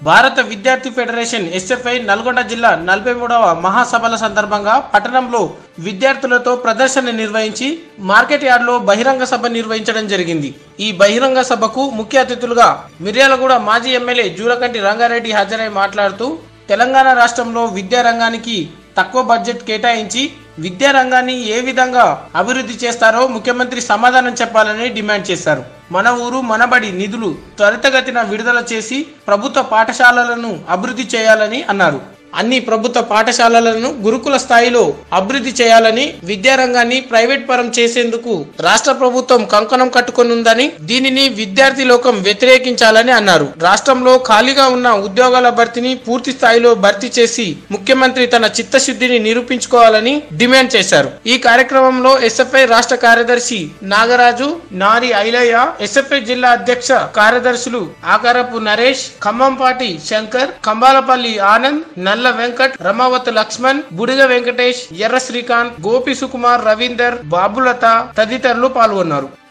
భారత విద్యార్థి federation SFI Nalgonda జిల్లా నలభై మూడవ మహాసభల సందర్భంగా పట్టణంలో విద్యార్థులతో ప్రదర్శన నిర్వహించి మార్కెట్ యార్డ్లో బహిరంగ సభ నిర్వహించడం జరిగింది ఈ బహిరంగ సభకు ముఖ్య అతిథులుగా మిర్యాలగూడ మాజీ ఎమ్మెల్యే జూలకంటి రంగారెడ్డి హాజరై మాట్లాడుతూ తెలంగాణ రాష్ట్రంలో విద్యారంగానికి తక్కువ బడ్జెట్ కేటాయించి విద్యారంగాన్ని ఏ విధంగా అభివృద్ధి చేస్తారో ముఖ్యమంత్రి సమాధానం చెప్పాలని డిమాండ్ చేశారు మన ఊరు మనబడి నిధులు త్వరితగతిన విడుదల చేసి ప్రభుత్వ పాఠశాలలను అభివృద్ధి చేయాలని అన్నారు అన్ని ప్రభుత్వ పాఠశాలలను గురుకుల స్థాయిలో అభివృద్ధి చేయాలని విద్యారంగాన్ని ప్రైవేట్ పరం చేసేందుకు రాష్ట్ర ప్రభుత్వం కంకణం కట్టుకొనుందని దీనిని విద్యార్థి లోకం వ్యతిరేకించాలని అన్నారు రాష్ట్రంలో ఖాళీగా ఉన్న ఉద్యోగాల భర్తీని పూర్తి స్థాయిలో భర్తీ చేసి ముఖ్యమంత్రి తన చిత్తశుద్ధిని నిరూపించుకోవాలని డిమాండ్ చేశారు ఈ కార్యక్రమంలో ఎస్ఎఫ్ఐ రాష్ట్ర కార్యదర్శి నాగరాజు నారి ఐలయ్య ఎస్ఎఫ్ఐ జిల్లా అధ్యక్ష కార్యదర్శులు ఆకారపు నరేష్ ఖమ్మంపాటి శంకర్ కంబాలపల్లి ఆనంద్ నల్ల వెంకట్ రమావత్ లక్ష్మణ్ బుడిగ వెంకటేష్ ఎర్ర శ్రీకాంత్ గోపి సుకుమార్ రవీందర్ బాబులత తదితరులు పాల్గొన్నారు